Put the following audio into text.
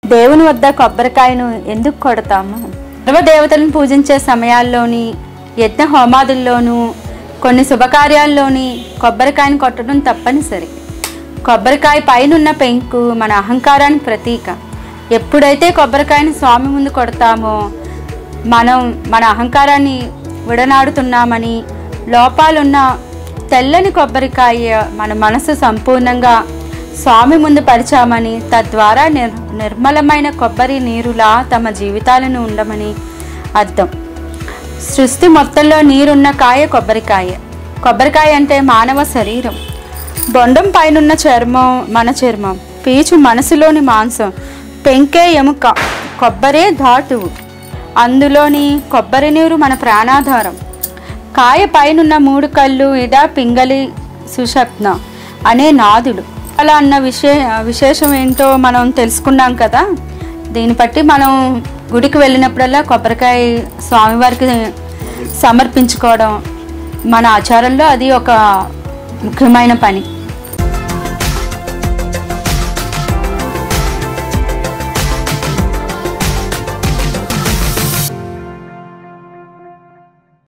దేవుని వద్ద కొబ్బరికాయను ఎందుకు కొడతాము సర్వదేవతలను పూజించే సమయాల్లోని యజ్ఞ హోమాదుల్లోనూ కొన్ని శుభకార్యాల్లోని కొబ్బరికాయను కొట్టడం తప్పనిసరి కొబ్బరికాయ పైనున్న పెంకు మన అహంకారానికి ప్రతీక ఎప్పుడైతే కొబ్బరికాయని స్వామి ముందు కొడతామో మనం మన అహంకారాన్ని విడనాడుతున్నామని లోపాలున్న తెల్లని కొబ్బరికాయ మన మనసు సంపూర్ణంగా స్వామి ముందు పరిచామని తద్వారా నిర్ నిర్మలమైన కొబ్బరి నీరులా తమ జీవితాలను ఉండమని అర్థం సృష్టి మొత్తంలో నీరున్న కాయ కొబ్బరికాయ కొబ్బరికాయ అంటే మానవ శరీరం బొండం పైనున్న చర్మం మన చర్మం పీచు మనసులోని మాంసం పెంకే ఎముక కొబ్బరే ధాతువు అందులోని కొబ్బరి నీరు మన ప్రాణాధారం కాయ పైనున్న మూడు కళ్ళు ఇదా పింగళి సుషప్న అనే నాదులు అలా అన్న విశే విశేషం ఏంటో మనం తెలుసుకున్నాం కదా దీన్ని బట్టి మనం గుడికి వెళ్ళినప్పుడల్లా కొబ్బరికాయ స్వామివారికి సమర్పించుకోవడం మన ఆచారంలో అది ఒక ముఖ్యమైన పని